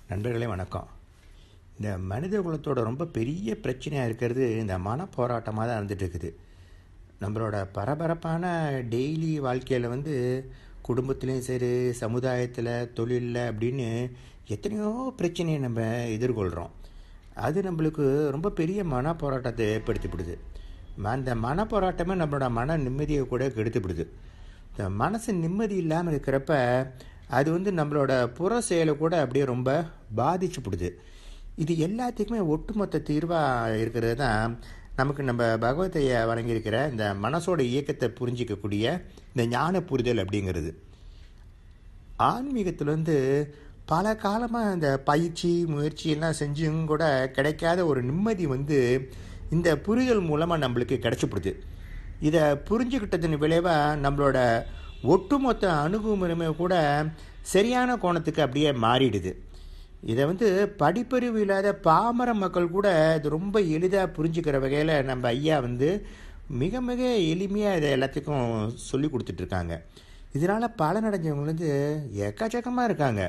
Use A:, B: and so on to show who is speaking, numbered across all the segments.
A: நண்பர்களே வணக்கம் இந்த மனித குலத்தோட ரொம்ப பெரிய பிரச்சனையாக இருக்கிறது இந்த மன போராட்டமாக தான் இருந்துட்டு இருக்குது நம்மளோட பரபரப்பான டெய்லி வாழ்க்கையில் வந்து குடும்பத்துலேயும் சரி சமுதாயத்தில் தொழிலில் அப்படின்னு எத்தனையோ பிரச்சனையை நம்ம எதிர்கொள்கிறோம் அது நம்மளுக்கு ரொம்ப பெரிய மன போராட்டத்தை ஏற்படுத்திவிடுது அந்த மன போராட்டமே நம்மளோட மன நிம்மதியை கூட கெடுத்துவிடுது இந்த மனசு நிம்மதி இல்லாமல் இருக்கிறப்ப அது வந்து நம்மளோட புற செயலை கூட அப்படியே ரொம்ப பாதிச்சுப்படுது இது எல்லாத்துக்குமே ஒட்டுமொத்த தீர்வாக இருக்கிறது தான் நமக்கு நம்ம பகவத்தைய வழங்கியிருக்கிற இந்த மனசோட இயக்கத்தை புரிஞ்சிக்கக்கூடிய இந்த ஞான புரிதல் அப்படிங்கிறது ஆன்மீகத்தில் வந்து பல காலமாக இந்த பயிற்சி முயற்சி எல்லாம் செஞ்சும் கூட கிடைக்காத ஒரு நிம்மதி வந்து இந்த புரிதல் மூலமாக நம்மளுக்கு கிடைச்சிப்படுது இதை புரிஞ்சுக்கிட்டதன் விளைவாக நம்மளோட ஒட்டுமொத்த அணுகுமுறைமை கூட சரியான கோணத்துக்கு அப்படியே மாறிடுது இதை வந்து படிப்பறிவு இல்லாத பாமர மக்கள் கூட இது ரொம்ப எளிதாக புரிஞ்சுக்கிற வகையில் நம்ம ஐயா வந்து மிக மிக எளிமையாக இதை எல்லாத்துக்கும் சொல்லி கொடுத்துட்ருக்காங்க இதனால் பலனடைஞ்சவங்க வந்து எக்கச்சக்கமாக இருக்காங்க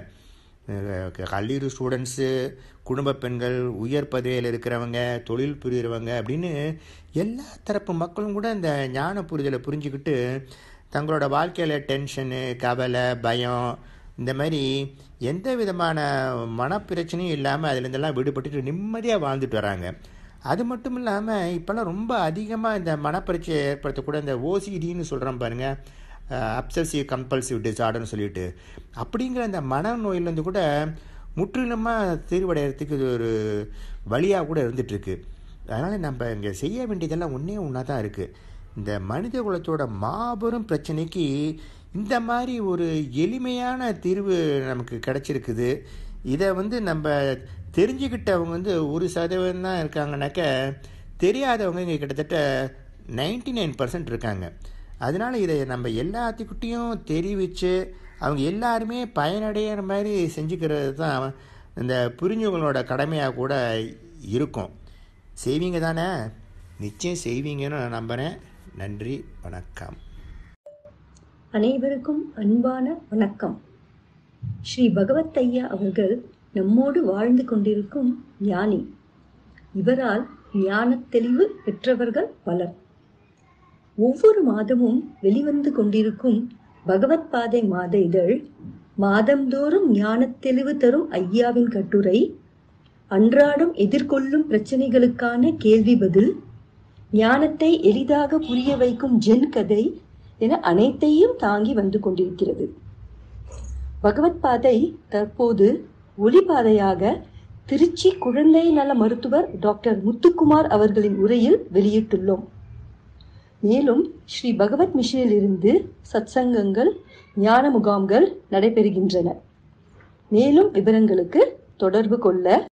A: கல்லூரி ஸ்டூடெண்ட்ஸு குடும்ப பெண்கள் உயர் பதவியில் இருக்கிறவங்க தொழில் புரிகிறவங்க அப்படின்னு எல்லா தரப்பு மக்களும் கூட இந்த ஞான புரிதலை புரிஞ்சுக்கிட்டு தங்களோட வாழ்க்கையில் டென்ஷனு கவலை பயம் இந்த மாதிரி எந்த விதமான மனப்பிரச்சனையும் இல்லாமல் அதுலேருந்தெல்லாம் விடுபட்டுட்டு நிம்மதியாக வாழ்ந்துட்டு வராங்க அது மட்டும் இல்லாமல் இப்போல்லாம் ரொம்ப அதிகமாக இந்த மனப்பிரச்சனை ஏற்படுத்தக்கூட இந்த ஓசிடின்னு சொல்கிறோம் பாருங்கள் அப்சசிவ் கம்பல்சிவ் டிசார்டர்னு சொல்லிட்டு அப்படிங்கிற அந்த மனநோயிலேருந்து கூட முற்றிலுமாக தீர்வடைகிறதுக்கு இது ஒரு வழியாக கூட இருந்துகிட்ருக்கு அதனால் நம்ம இங்கே செய்ய வேண்டியதெல்லாம் ஒன்றே ஒன்றா தான் இருக்குது இந்த மனித குலத்தோட மாபெரும் பிரச்சனைக்கு இந்த மாதிரி ஒரு எளிமையான தீர்வு நமக்கு கிடச்சிருக்குது இதை வந்து நம்ம தெரிஞ்சுக்கிட்டவங்க வந்து ஒரு சதவீதம் தான் இருக்காங்கனாக்க தெரியாதவங்க இங்கே கிட்டத்தட்ட நைன்டி நைன் பர்சன்ட் இருக்காங்க அதனால் இதை நம்ம எல்லாத்துக்கிட்டையும் தெரிவித்து அவங்க எல்லாருமே பயனடைகிற மாதிரி செஞ்சுக்கிறது தான் இந்த புரிஞ்சவங்களோட கடமையாக கூட இருக்கும் செய்வீங்க தானே நிச்சயம் செய்வீங்கன்னு நான் நம்புகிறேன் நன்றி வணக்கம்
B: அனைவருக்கும் அன்பான வணக்கம் ஸ்ரீ பகவத் ஐயா அவர்கள் நம்மோடு வாழ்ந்து கொண்டிருக்கும் ஞானி இவரால் ஞானத் தெளிவு பெற்றவர்கள் பலர் ஒவ்வொரு மாதமும் வெளிவந்து கொண்டிருக்கும் பகவத் பாதை மாத இதழ் மாதந்தோறும் ஞானத் தெளிவு தரும் ஐயாவின் கட்டுரை அன்றாடம் எதிர்கொள்ளும் பிரச்சனைகளுக்கான கேள்வி பதில் ஞானத்தை எளிதாக புரிய வைக்கும் ஜென் கதை என அனைத்தையும் தாங்கி வந்து கொண்டிருக்கிறது பகவத் பாதை தற்போது ஒளிபாதையாக திருச்சி குழந்தை நல மருத்துவர் டாக்டர் முத்துக்குமார் அவர்களின் உரையில் வெளியிட்டுள்ளோம் மேலும் ஸ்ரீ பகவத் மிஷனில் இருந்து சத்சங்கங்கள் ஞான முகாம்கள் நடைபெறுகின்றன மேலும் விவரங்களுக்கு தொடர்பு கொள்ள